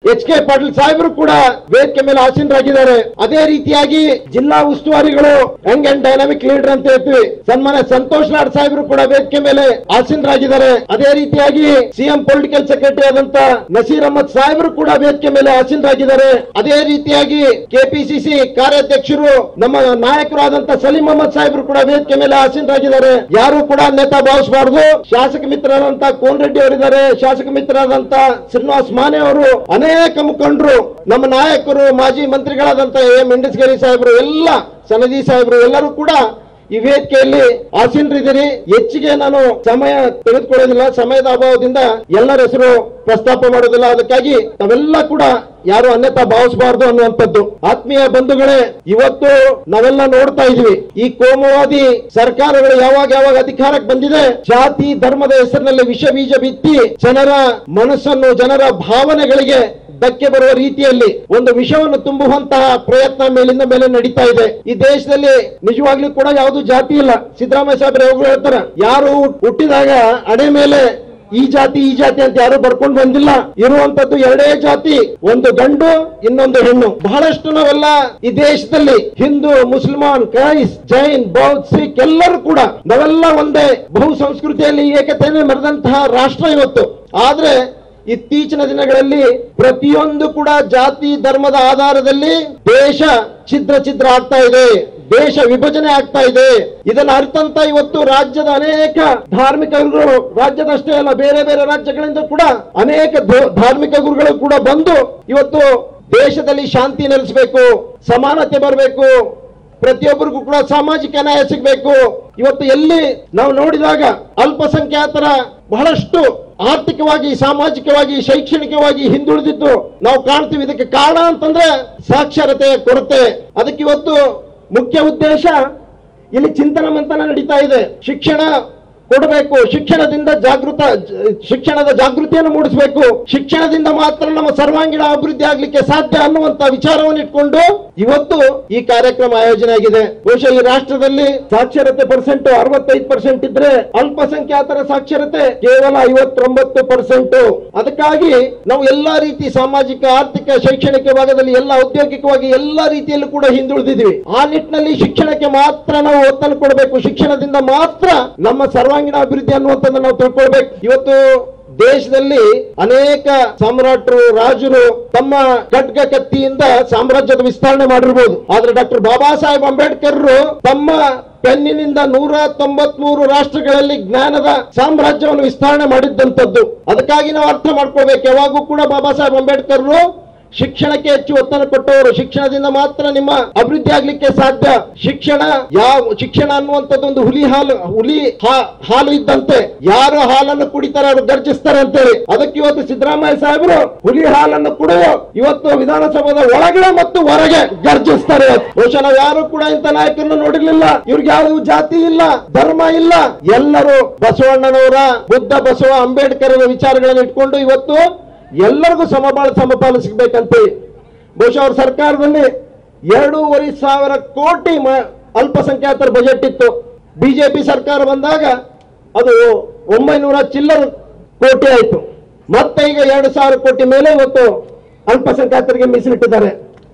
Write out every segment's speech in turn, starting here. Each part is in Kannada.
ಎಚ್ ಕೆ ಪಾಟೀಲ್ ಸಾಹೇಬರು ಕೂಡ ವೇದಿಕೆ ಮೇಲೆ ಆಸೀನರಾಗಿದ್ದಾರೆ ಅದೇ ರೀತಿಯಾಗಿ ಜಿಲ್ಲಾ ಉಸ್ತುವಾರಿಗಳು ಯಂಗ್ ಅಂಡ್ ಡೈನಾಮಿಕ್ ಲೀಡರ್ ಅಂತ ಹೇಳ್ತೀವಿ ಸನ್ಮಾನ್ಯ ಸಂತೋಷ್ ಲಾಡ್ ಸಾಹೇಬರು ಕೂಡ ವೇದಿಕೆ ಮೇಲೆ ಆಸೀನರಾಗಿದ್ದಾರೆ ಅದೇ ರೀತಿಯಾಗಿ ಸಿಎಂ ಪೊಲಿಟಿಕಲ್ ಸೆಕ್ರೆಟರಿ ಆದಂತ ನಸೀರ್ ಅಹಮದ್ ಸಾಹೇಬರು ಕೂಡ ವೇದಿಕೆ ಮೇಲೆ ಆಸೀನರಾಗಿದ್ದಾರೆ ಅದೇ ರೀತಿಯಾಗಿ ಕೆಪಿಸಿಸಿ ಕಾರ್ಯಾಧ್ಯಕ್ಷರು ನಮ್ಮ ನಾಯಕರಾದಂತ ಸಲೀಂ ಅಹಮದ್ ಸಾಹೇಬರು ಕೂಡ ವೇದಿಕೆ ಮೇಲೆ ಆಸೀನರಾಗಿದ್ದಾರೆ ಯಾರು ಕೂಡ ಅನ್ಯತಾ ಭಾವಿಸಬಾರದು ಶಾಸಕ ಮಿತ್ರರಾದಂತ ಕೋನ್ ರೆಡ್ಡಿ ಅವರಿದ್ದಾರೆ ಶಾಸಕ ಮಿತ್ರರಾದಂತ ಶ್ರೀನಿವಾಸ್ ಮಾನೆ ಅವರು ಅನೇಕ ಮುಖಂಡರು ನಮ್ಮ ನಾಯಕರು ಮಾಜಿ ಮಂತ್ರಿಗಳಾದಂತ ಎಂ ಇಂಡಸ್ಗೇರಿ ಸಾಹೇಬರು ಎಲ್ಲ ಸನದಿ ಸಾಹೇಬರು ಎಲ್ಲರೂ ಕೂಡ ಈ ವೇದಿಕೆಯಲ್ಲಿ ಆಸೀನರಿದ್ದೀರಿ ಹೆಚ್ಚಿಗೆ ನಾನು ಸಮಯ ತೆಗೆದುಕೊಳ್ಳೋದಿಲ್ಲ ಸಮಯದ ಅಭಾವದಿಂದ ಎಲ್ಲರ ಹೆಸರು ಪ್ರಸ್ತಾಪ ಮಾಡೋದಿಲ್ಲ ಅದಕ್ಕಾಗಿ ನಾವೆಲ್ಲ ಕೂಡ ಯಾರು ಅನ್ಯತಾ ಭಾವಿಸಬಾರದು ಅನ್ನುವಂಥದ್ದು ಆತ್ಮೀಯ ಬಂಧುಗಳೇ ಇವತ್ತು ನಾವೆಲ್ಲ ನೋಡ್ತಾ ಇದೀವಿ ಈ ಕೋಮುವಾದಿ ಸರ್ಕಾರಗಳು ಯಾವಾಗ ಯಾವಾಗ ಅಧಿಕಾರಕ್ಕೆ ಬಂದಿದೆ ಜಾತಿ ಧರ್ಮದ ಹೆಸರಿನಲ್ಲಿ ವಿಷ ಬೀಜ ಬಿತ್ತಿ ಜನರ ಮನಸ್ಸನ್ನು ಜನರ ಭಾವನೆಗಳಿಗೆ ಧಕ್ಕೆ ಬರುವ ರೀತಿಯಲ್ಲಿ ಒಂದು ವಿಷವನ್ನು ತುಂಬುವಂತಹ ಪ್ರಯತ್ನ ಮೇಲಿಂದ ಮೇಲೆ ನಡೀತಾ ಇದೆ ಈ ದೇಶದಲ್ಲಿ ನಿಜವಾಗ್ಲೂ ಕೂಡ ಯಾವುದು ಜಾತಿ ಇಲ್ಲ ಸಿದ್ದರಾಮಯ್ಯ ಸಾಹೇಬ್ರು ಯಾವಾಗ್ಲೂ ಹೇಳ್ತಾರೆ ಯಾರು ಹುಟ್ಟಿದಾಗ ಅಡೆ ಮೇಲೆ ಈ ಜಾತಿ ಈ ಜಾತಿ ಅಂತ ಯಾರು ಬರ್ಕೊಂಡು ಬಂದಿಲ್ಲ ಇರುವಂತದ್ದು ಎರಡೇ ಜಾತಿ ಒಂದು ಗಂಡು ಇನ್ನೊಂದು ಹೆಣ್ಣು ಬಹಳಷ್ಟು ನಾವೆಲ್ಲ ಈ ದೇಶದಲ್ಲಿ ಹಿಂದೂ ಮುಸಲ್ಮಾನ್ ಕ್ರೈಸ್ಟ್ ಜೈನ್ ಬೌದ್ಧ ಸಿಖ್ ಎಲ್ಲರೂ ಕೂಡ ನಾವೆಲ್ಲ ಒಂದೇ ಬಹು ಸಂಸ್ಕೃತಿಯಲ್ಲಿ ಏಕತೆಯನ್ನು ಮೆರೆದಂತಹ ರಾಷ್ಟ್ರ ಇವತ್ತು ಆದ್ರೆ ಇತ್ತೀಚಿನ ದಿನಗಳಲ್ಲಿ ಪ್ರತಿಯೊಂದು ಕೂಡ ಜಾತಿ ಧರ್ಮದ ಆಧಾರದಲ್ಲಿ ದೇಶ ಛಿದ್ರ ಛಿದ್ರ ಆಗ್ತಾ ಇದೆ ದೇಶ ವಿಭಜನೆ ಆಗ್ತಾ ಇದೆ ಇದನ್ನ ಅರ್ಥಂತ ಇವತ್ತು ರಾಜ್ಯದ ಅನೇಕ ಧಾರ್ಮಿಕ ಗುರುಗಳು ರಾಜ್ಯದಷ್ಟೇ ಅಲ್ಲ ಬೇರೆ ಬೇರೆ ರಾಜ್ಯಗಳಿಂದ ಕೂಡ ಅನೇಕ ಧೋ- ಧಾರ್ಮಿಕ ಗುರುಗಳು ಕೂಡ ಬಂದು ಇವತ್ತು ದೇಶದಲ್ಲಿ ಶಾಂತಿ ನೆಲೆಸಬೇಕು ಸಮಾನತೆ ಬರಬೇಕು ಪ್ರತಿಯೊಬ್ಬರಿಗೂ ಕೂಡ ಸಾಮಾಜಿಕ ನ್ಯಾಯ ಸಿಗಬೇಕು ಇವತ್ತು ಎಲ್ಲಿ ನಾವು ನೋಡಿದಾಗ ಅಲ್ಪಸಂಖ್ಯಾತರ ಬಹಳಷ್ಟು ಆರ್ಥಿಕವಾಗಿ ಸಾಮಾಜಿಕವಾಗಿ ಶೈಕ್ಷಣಿಕವಾಗಿ ಹಿಂದುಳಿದಿದ್ದು ನಾವು ಕಾಣ್ತೀವಿ ಇದಕ್ಕೆ ಕಾರಣ ಅಂತಂದ್ರೆ ಸಾಕ್ಷರತೆಯ ಕೊರತೆ ಅದಕ್ಕೆ ಇವತ್ತು ಮುಖ್ಯ ಉದ್ದೇಶ ಇಲ್ಲಿ ಚಿಂತನ ಮಂಥನ ನಡೀತಾ ಇದೆ ಶಿಕ್ಷಣ ಕೊಡಬೇಕು ಶಿಕ್ಷಣದಿಂದ ಜಾಗೃತ ಜ- ಶಿಕ್ಷಣದ ಜಾಗೃತಿಯನ್ನು ಮೂಡಿಸಬೇಕು ಶಿಕ್ಷಣದಿಂದ ಮಾತ್ರ ನಮ್ಮ ಸರ್ವಾಂಗೀಣ ಅಭಿವೃದ್ಧಿ ಆಗ್ಲಿಕ್ಕೆ ಸಾಧ್ಯ ಅನ್ನುವಂತ ವಿಚಾರವನ್ನು ಇಟ್ಕೊಂಡು ಇವತ್ತು ಈ ಕಾರ್ಯಕ್ರಮ ಆಯೋಜನೆ ಆಗಿದೆ ಬಹುಶಃ ಈ ರಾಷ್ಟ್ರದಲ್ಲಿ ಸಾಕ್ಷರತೆ ಪರ್ಸೆಂಟ್ ಅರವತ್ತೈದು ಪರ್ಸೆಂಟ್ ಇದ್ರೆ ಅಲ್ಪಸಂಖ್ಯಾತರ ಸಾಕ್ಷರತೆ ಕೇವಲ ಐವತ್ತೊಂಬತ್ತು ಪರ್ಸೆಂಟ್ ಅದಕ್ಕಾಗಿ ನಾವು ಎಲ್ಲಾ ರೀತಿ ಸಾಮಾಜಿಕ ಆರ್ಥಿಕ ಶೈಕ್ಷಣಿಕ ಭಾಗದಲ್ಲಿ ಎಲ್ಲ ಔದ್ಯೋಗಿಕವಾಗಿ ಎಲ್ಲಾ ರೀತಿಯಲ್ಲೂ ಕೂಡ ಹಿಂದುಳಿದಿದ್ದೀವಿ ಆ ನಿಟ್ಟಿನಲ್ಲಿ ಶಿಕ್ಷಣಕ್ಕೆ ಮಾತ್ರ ನಾವು ಒತ್ತನ್ನು ಕೊಡಬೇಕು ಶಿಕ್ಷಣದಿಂದ ಮಾತ್ರ ನಮ್ಮ ಸರ್ವಾಂಗೀಣ ಅಭಿವೃದ್ಧಿ ಅನ್ನುವಂಥದ್ದು ನಾವು ತಿಳ್ಕೊಳ್ಬೇಕು ಇವತ್ತು ದೇಶದಲ್ಲಿ ಅನೇಕ ಸಾಮ್ರಾಟರು ರಾಜರು ತಮ್ಮ ಖಡ್ಗ ಕತ್ತಿಯಿಂದ ಸಾಮ್ರಾಜ್ಯದ ವಿಸ್ತರಣೆ ಮಾಡಿರ್ಬೋದು ಆದ್ರೆ ಡಾಕ್ಟರ್ ಬಾಬಾ ಸಾಹೇಬ್ ಅಂಬೇಡ್ಕರ್ ತಮ್ಮ ಪೆನ್ನಿನಿಂದ ನೂರ ತೊಂಬತ್ಮೂರು ರಾಷ್ಟ್ರಗಳಲ್ಲಿ ಜ್ಞಾನದ ಸಾಮ್ರಾಜ್ಯವನ್ನು ವಿಸ್ತರಣೆ ಮಾಡಿದ್ದಂಥದ್ದು ಅದಕ್ಕಾಗಿ ನಾವು ಅರ್ಥ ಮಾಡ್ಕೊಳ್ಬೇಕು ಯಾವಾಗೂ ಕೂಡ ಬಾಬಾ ಸಾಹೇಬ್ ಅಂಬೇಡ್ಕರ್ ಶಿಕ್ಷಣಕ್ಕೆ ಹೆಚ್ಚು ಒತ್ತನ್ನು ಕೊಟ್ಟವರು ಶಿಕ್ಷಣದಿಂದ ಮಾತ್ರ ನಿಮ್ಮ ಅಭಿವೃದ್ಧಿ ಆಗ್ಲಿಕ್ಕೆ ಸಾಧ್ಯ ಶಿಕ್ಷಣ ಯಾವ ಶಿಕ್ಷಣ ಅನ್ನುವಂಥದ್ದು ಒಂದು ಹುಲಿ ಹಾಲು ಹುಲಿ ಹಾ- ಹಾಲು ಇದ್ದಂತೆ ಯಾರು ಹಾಲನ್ನು ಕುಡಿತಾರೆ ಅವರು ಗರ್ಜಿಸ್ತಾರೆ ಅಂತೇಳಿ ಅದಕ್ಕೆ ಇವತ್ತು ಸಿದ್ದರಾಮಯ್ಯ ಸಾಹೇಬರು ಹುಲಿ ಹಾಲನ್ನು ಕುಡಿದು ಇವತ್ತು ವಿಧಾನಸಭಾದ ಒಳಗಡೆ ಮತ್ತು ಹೊರಗೆ ಗರ್ಜಿಸ್ತಾರೆ ಬಹುಶಃ ನಾವು ಯಾರು ಕೂಡ ಇಂಥ ನಾಯಕರನ್ನು ನೋಡಿರ್ಲಿಲ್ಲ ಇವ್ರಿಗೆ ಯಾವುದು ಜಾತಿ ಇಲ್ಲ ಧರ್ಮ ಇಲ್ಲ ಎಲ್ಲರೂ ಬಸವಣ್ಣನವರ ಬುದ್ಧ ಬಸವ ಅಂಬೇಡ್ಕರ್ ವಿಚಾರಗಳನ್ನು ಇಟ್ಕೊಂಡು ಇವತ್ತು ಎಲ್ಲರಿಗೂ ಸಮಬಾಳ ಸಮಪಾಲು ಸಿಗ್ಬೇಕಂತೇಳಿ ಬಹುಶಃ ಅವ್ರ ಸರ್ಕಾರದಲ್ಲಿ ಎರಡೂವರೆ ಸಾವಿರ ಕೋಟಿ ಮ- ಅಲ್ಪಸಂಖ್ಯಾತರ ಬಜೆಟ್ ಇತ್ತು ಬಿಜೆಪಿ ಸರ್ಕಾರ ಬಂದಾಗ ಅದು ಒಂಬೈನೂರ ಚಿಲ್ಲರ ಕೋಟಿ ಆಯಿತು ಮತ್ತೆ ಈಗ ಎರಡು ಸಾವಿರ ಕೋಟಿ ಮೇಲೆ ಇವತ್ತು ಅಲ್ಪಸಂಖ್ಯಾತರಿಗೆ ಮೀಸಲಿಟ್ಟಿದ್ದಾರೆ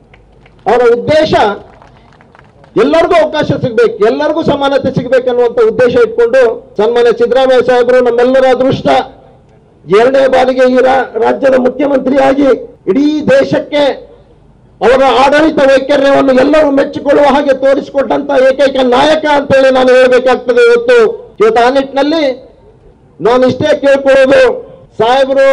ಅವರ ಉದ್ದೇಶ ಎಲ್ಲರಿಗೂ ಅವಕಾಶ ಸಿಗ್ಬೇಕು ಎಲ್ಲರಿಗೂ ಸಮಾನತೆ ಸಿಗ್ಬೇಕು ಅನ್ನುವಂಥ ಉದ್ದೇಶ ಇಟ್ಕೊಂಡು ಸನ್ಮಾನ್ಯ ಸಿದ್ದರಾಮಯ್ಯ ಸಾಹೇಬರು ನಮ್ಮೆಲ್ಲರ ಅದೃಷ್ಟ ಎರಡನೇ ಬಾರಿಗೆ ಈ ರಾ- ರಾಜ್ಯದ ಮುಖ್ಯಮಂತ್ರಿಯಾಗಿ ಇಡೀ ದೇಶಕ್ಕೆ ಅವರ ಆಡಳಿತ ವೈಖರ್ಯವನ್ನು ಎಲ್ಲರೂ ಮೆಚ್ಚಿಕೊಳ್ಳುವ ಹಾಗೆ ತೋರಿಸಿಕೊಟ್ಟಂತ ಏಕೈಕ ನಾಯಕ ಅಂತೇಳಿ ನಾನು ಹೇಳಬೇಕಾಗ್ತದೆ ಇವತ್ತು ಇವತ್ತು ಆ ನಿಟ್ಟಿನಲ್ಲಿ ನಾನು ಇಷ್ಟೇ ಕೇಳ್ಕೊಳ್ಳೋದು ಸಾಹೇಬರು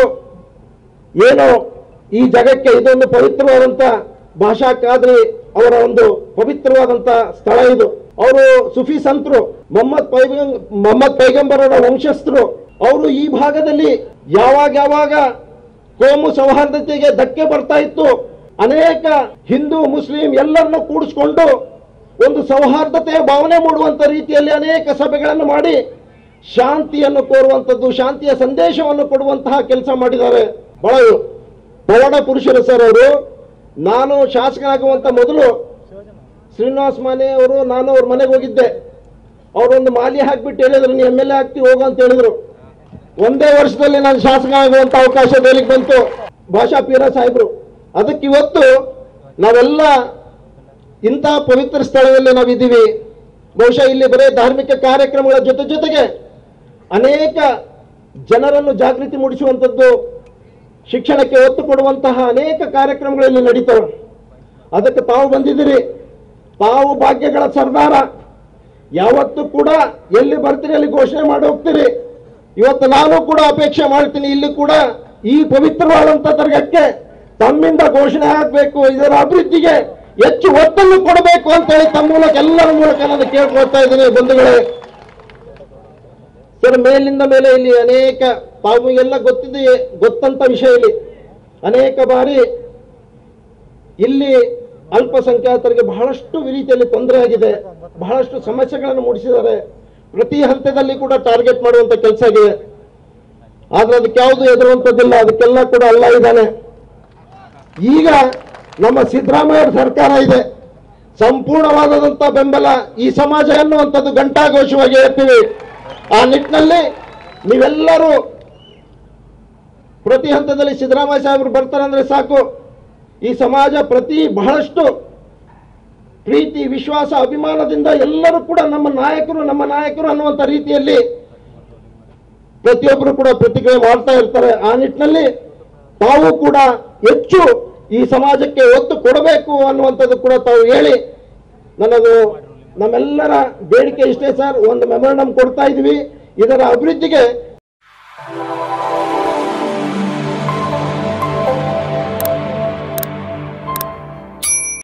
ಏನು ಈ ಜಗಕ್ಕೆ ಇದೊಂದು ಪವಿತ್ರವಾದಂತ ಭಾಷಾ ಕಾದ್ರಿ ಅವರ ಒಂದು ಪವಿತ್ರವಾದಂತ ಸ್ಥಳ ಇದು ಅವರು ಸುಫಿ ಸಂತರು ಮೊಹಮ್ಮದ್ ಪೈಗಂ ಮೊಹಮ್ಮದ್ ಪೈಗಂಬರರ ವಂಶಸ್ಥರು ಅವರು ಈ ಭಾಗದಲ್ಲಿ ಯಾವಾಗ ಯಾವಾಗ ಕೋಮು ಸೌಹಾರ್ದತೆಗೆ ಧಕ್ಕೆ ಬರ್ತಾ ಇತ್ತು ಅನೇಕ ಹಿಂದೂ ಮುಸ್ಲಿಂ ಎಲ್ಲರನ್ನು ಕೂಡಿಸ್ಕೊಂಡು ಒಂದು ಸೌಹಾರ್ದತೆಯ ಭಾವನೆ ಮೂಡುವಂತ ರೀತಿಯಲ್ಲಿ ಅನೇಕ ಸಭೆಗಳನ್ನು ಮಾಡಿ ಶಾಂತಿಯನ್ನು ಕೋರುವಂಥದ್ದು ಶಾಂತಿಯ ಸಂದೇಶವನ್ನು ಕೊಡುವಂತಹ ಕೆಲಸ ಮಾಡಿದ್ದಾರೆ ಬಹಳ ಪವಾಡ ಪುರುಷರು ಸರ್ ಅವರು ನಾನು ಶಾಸಕನಾಗುವಂತ ಮೊದಲು ಶ್ರೀನಿವಾಸ್ ಮಾನೆ ಅವರು ನಾನು ಅವ್ರ ಮನೆಗೆ ಹೋಗಿದ್ದೆ ಅವರೊಂದು ಮಾಲಿ ಹಾಕ್ಬಿಟ್ಟು ಹೇಳಿದ್ರು ನೀ ಎಮ್ ಎಲ್ ಎ ಆಗ್ತಿ ಹೋಗು ಅಂತ ಹೇಳಿದ್ರು ಒಂದೇ ವರ್ಷದಲ್ಲಿ ನಾನು ಶಾಸಕ ಆಗುವಂತ ಅವಕಾಶ ದೇಲಿಗೆ ಬಂತು ಭಾಷಾ ಪೀರ ಸಾಹೇಬರು ಅದಕ್ಕೆ ಇವತ್ತು ನಾವೆಲ್ಲ ಇಂತಹ ಪವಿತ್ರ ಸ್ಥಳದಲ್ಲಿ ನಾವಿದ್ದೀವಿ ಬಹುಶಃ ಇಲ್ಲಿ ಬರೀ ಧಾರ್ಮಿಕ ಕಾರ್ಯಕ್ರಮಗಳ ಜೊತೆ ಜೊತೆಗೆ ಅನೇಕ ಜನರನ್ನು ಜಾಗೃತಿ ಮೂಡಿಸುವಂಥದ್ದು ಶಿಕ್ಷಣಕ್ಕೆ ಒತ್ತು ಕೊಡುವಂತಹ ಅನೇಕ ಕಾರ್ಯಕ್ರಮಗಳಲ್ಲಿ ನಡೀತವೆ ಅದಕ್ಕೆ ತಾವು ಬಂದಿದ್ದೀರಿ ತಾವು ಭಾಗ್ಯಗಳ ಸರ್ದಾರ ಯಾವತ್ತೂ ಕೂಡ ಎಲ್ಲಿ ಬರ್ತೀರಿ ಅಲ್ಲಿ ಘೋಷಣೆ ಮಾಡಿ ಹೋಗ್ತೀರಿ ಇವತ್ತು ನಾನು ಕೂಡ ಅಪೇಕ್ಷೆ ಮಾಡ್ತೀನಿ ಇಲ್ಲಿ ಕೂಡ ಈ ಪವಿತ್ರವಾದಂಥ ದರ್ಗಕ್ಕೆ ತಮ್ಮಿಂದ ಘೋಷಣೆ ಆಗಬೇಕು ಇದರ ಅಭಿವೃದ್ಧಿಗೆ ಹೆಚ್ಚು ಒತ್ತನ್ನು ಕೊಡಬೇಕು ಅಂತೇಳಿ ತಮ್ಮ ಮೂಲಕ ಎಲ್ಲರ ಮೂಲಕ ನಾನು ಕೇಳ್ಕೊಳ್ತಾ ಇದ್ದೀನಿ ಬಂಧುಗಳೇ ಸರ್ ಮೇಲಿಂದ ಮೇಲೆ ಇಲ್ಲಿ ಅನೇಕ ತಾವು ಎಲ್ಲ ಗೊತ್ತಿದೆ ಗೊತ್ತಂತ ವಿಷಯ ಇಲ್ಲಿ ಅನೇಕ ಬಾರಿ ಇಲ್ಲಿ ಅಲ್ಪಸಂಖ್ಯಾತರಿಗೆ ಬಹಳಷ್ಟು ರೀತಿಯಲ್ಲಿ ತೊಂದರೆ ಆಗಿದೆ ಬಹಳಷ್ಟು ಸಮಸ್ಯೆಗಳನ್ನು ಮೂಡಿಸಿದ್ದಾರೆ ಪ್ರತಿ ಹಂತದಲ್ಲಿ ಕೂಡ ಟಾರ್ಗೆಟ್ ಮಾಡುವಂತ ಕೆಲಸ ಆಗಿದೆ ಆದ್ರೆ ಅದಕ್ಕೆ ಯಾವುದು ಎದುರುವಂಥದ್ದಿಲ್ಲ ಅದಕ್ಕೆಲ್ಲ ಕೂಡ ಅಲ್ಲ ಇದ್ದಾನೆ ಈಗ ನಮ್ಮ ಸಿದ್ದರಾಮಯ್ಯ ಸರ್ಕಾರ ಇದೆ ಸಂಪೂರ್ಣವಾದಂತ ಬೆಂಬಲ ಈ ಸಮಾಜ ಎನ್ನುವಂಥದ್ದು ಘಂಟಾಘೋಷವಾಗಿ ಹೇಳ್ತೀವಿ ಆ ನಿಟ್ಟಿನಲ್ಲಿ ನೀವೆಲ್ಲರೂ ಪ್ರತಿ ಹಂತದಲ್ಲಿ ಸಿದ್ದರಾಮಯ್ಯ ಸಾಹೇಬರು ಬರ್ತಾರೆ ಅಂದ್ರೆ ಸಾಕು ಈ ಸಮಾಜ ಪ್ರತಿ ಬಹಳಷ್ಟು ಪ್ರೀತಿ ವಿಶ್ವಾಸ ಅಭಿಮಾನದಿಂದ ಎಲ್ಲರೂ ಕೂಡ ನಮ್ಮ ನಾಯಕರು ನಮ್ಮ ನಾಯಕರು ಅನ್ನುವಂಥ ರೀತಿಯಲ್ಲಿ ಪ್ರತಿಯೊಬ್ಬರು ಕೂಡ ಪ್ರತಿಕ್ರಿಯೆ ಮಾಡ್ತಾ ಇರ್ತಾರೆ ಆ ನಿಟ್ಟಿನಲ್ಲಿ ತಾವು ಕೂಡ ಹೆಚ್ಚು ಈ ಸಮಾಜಕ್ಕೆ ಒತ್ತು ಕೊಡಬೇಕು ಅನ್ನುವಂಥದ್ದು ಕೂಡ ತಾವು ಹೇಳಿ ನನಗೂ ನಮ್ಮೆಲ್ಲರ ಬೇಡಿಕೆ ಇಷ್ಟೇ ಸರ್ ಒಂದು ಮೆಮೊರಂಡಮ್ ಕೊಡ್ತಾ ಇದ್ವಿ ಇದರ ಅಭಿವೃದ್ಧಿಗೆ